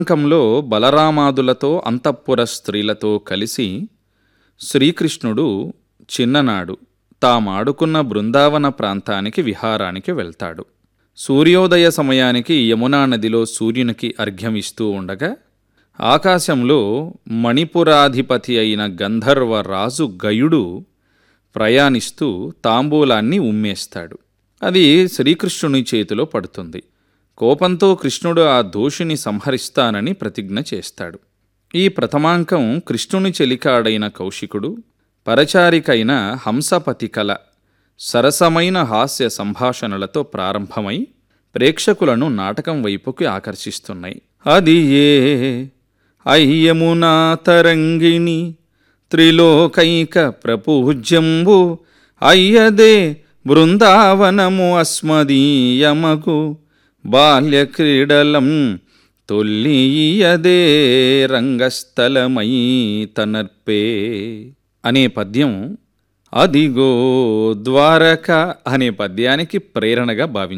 అంకంలో బలరామాదులతో అంతఃపుర స్త్రీలతో కలిసి శ్రీకృష్ణుడు చిన్ననాడు తామాడుకున్న బృందావన ప్రాంతానికి విహారానికి వెళ్తాడు సూర్యోదయ సమయానికి యమునా నదిలో సూర్యునికి అర్ఘ్యమిస్తూ ఉండగా ఆకాశంలో మణిపురాధిపతి అయిన గంధర్వ రాజు గయుడు ప్రయాణిస్తూ తాంబూలాన్ని ఉమ్మేస్తాడు అది శ్రీకృష్ణుని చేతిలో పడుతుంది కోపంతో కృష్ణుడు ఆ దోషిని సంహరిస్తానని ప్రతిజ్ఞ చేస్తాడు ఈ ప్రథమాంకం కృష్ణుని చెలికాడైన కౌశికుడు పరచారికైన హంసపతి కల సరసమైన హాస్య సంభాషణలతో ప్రారంభమై ప్రేక్షకులను నాటకం వైపుకి ఆకర్షిస్తున్నాయి అది ఏ అయ్యమునా తరంగిణి త్రిలోకైక ప్రపూజ్యంబు అయ్యదే బృందావనము అస్మదీయమకు బాల్యక్రీడలం తొల్లియదే రంగస్థలమై తనర్పే అనే పద్యం అదిగో ద్వారక అనే పద్యానికి ప్రేరణగా భావించారు